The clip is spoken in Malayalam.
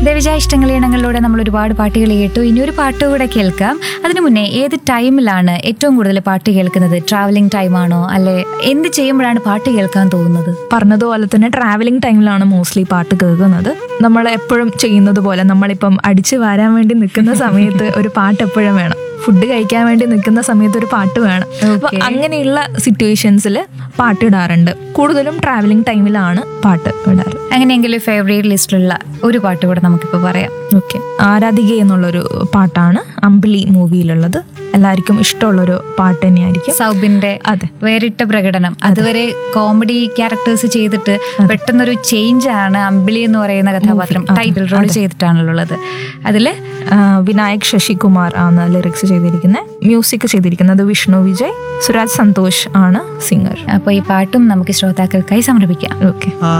ദേവിജ ഇഷ്ടങ്ങൾ ഇണങ്ങളിലൂടെ നമ്മൾ ഒരുപാട് പാട്ടുകൾ കേട്ടു ഇനി ഒരു പാട്ട് കൂടെ കേൾക്കാം അതിനു മുന്നേ ഏത് ടൈമിലാണ് ഏറ്റവും കൂടുതൽ പാട്ട് കേൾക്കുന്നത് ട്രാവലിംഗ് ടൈമാണോ അല്ലെ എന്ത് ചെയ്യുമ്പോഴാണ് പാട്ട് കേൾക്കാൻ തോന്നുന്നത് പറഞ്ഞതുപോലെ തന്നെ ട്രാവലിംഗ് ടൈമിലാണ് മോസ്റ്റ്ലി പാട്ട് കേൾക്കുന്നത് നമ്മൾ എപ്പോഴും ചെയ്യുന്നത് പോലെ നമ്മളിപ്പം അടിച്ചു വാരാൻ വേണ്ടി നിൽക്കുന്ന സമയത്ത് ഒരു പാട്ട് എപ്പോഴും വേണം ഫുഡ് കഴിക്കാൻ വേണ്ടി നിൽക്കുന്ന സമയത്ത് ഒരു പാട്ട് വേണം അപ്പൊ Okay. അങ്ങനെയുള്ള സിറ്റുവേഷൻസിൽ പാട്ട് ഇടാറുണ്ട് കൂടുതലും ട്രാവലിംഗ് ടൈമിലാണ് പാട്ട് ഇടാറ് അങ്ങനെയെങ്കിൽ ഫേവറേറ്റ് ലിസ്റ്റിലുള്ള ഒരു പാട്ട് കൂടെ നമുക്കിപ്പോൾ പറയാം ഓക്കെ ആരാധിക എന്നുള്ളൊരു പാട്ടാണ് അമ്പിളി മൂവിയിലുള്ളത് എല്ലാവർക്കും ഇഷ്ടമുള്ളൊരു പാട്ട് തന്നെയായിരിക്കും സൗബിന്റെ അതെ വേറിട്ട പ്രകടനം അതുവരെ കോമഡി ക്യാരക്ടേഴ്സ് ചെയ്തിട്ട് പെട്ടെന്നൊരു ചേഞ്ച് ആണ് അമ്പിളി എന്ന് പറയുന്ന കഥാപാത്രം ടൈറ്റിൽ റോൾ ചെയ്തിട്ടാണുള്ളത് അതില് ആ, വിനായക് ശശികുമാർ ആണ് ലിറിക്സ് ചെയ്തിരിക്കുന്നത് മ്യൂസിക് ചെയ്തിരിക്കുന്നത് വിഷ്ണു വിജയ് സുരാജ് സന്തോഷ് ആണ് സിംഗർ അപ്പോൾ ഈ പാട്ടും നമുക്ക് ശ്രോതാക്കൾക്കായി സമർപ്പിക്കാം ഓക്കെ